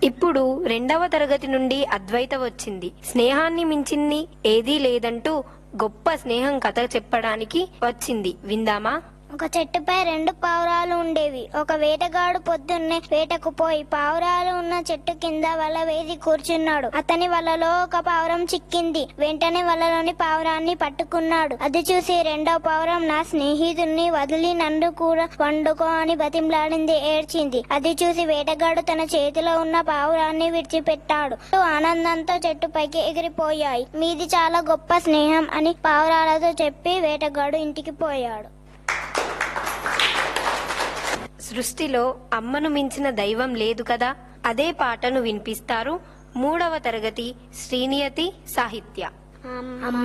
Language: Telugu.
ఇప్పుడు రెండవ తరగతి నుండి అద్వైత వచ్చింది స్నేహాన్ని మించింది ఏదీ లేదంటూ గొప్ప స్నేహం కథ చెప్పడానికి వచ్చింది విందామా ఒక చెట్టుపై రెండు పావురాలు ఉండేవి ఒక వేటగాడు పొద్దున్నే వేటకు పోయి పావురాలు ఉన్న చెట్టు కింద వల వేసి కూర్చున్నాడు అతని వలలో ఒక పావురం చిక్కింది వెంటనే వలలోని పావురాన్ని పట్టుకున్నాడు అది చూసి రెండో పావురం నా స్నేహితుడిని వదిలి నన్ను కూడా వండుకో అని బతిమలాడింది ఏడ్చింది అది చూసి వేటగాడు తన చేతిలో ఉన్న పావురాన్ని విడిచిపెట్టాడు ఆనందంతో చెట్టుపైకి ఎగిరిపోయాయి మీది చాలా గొప్ప స్నేహం అని పావురాలతో చెప్పి వేటగాడు ఇంటికి పోయాడు సృష్టిలో అమ్మను మించిన దైవం లేదు కదా అదే పాటను వినిపిస్తారు మూడవ తరగతి శ్రీనియతి సాహిత్య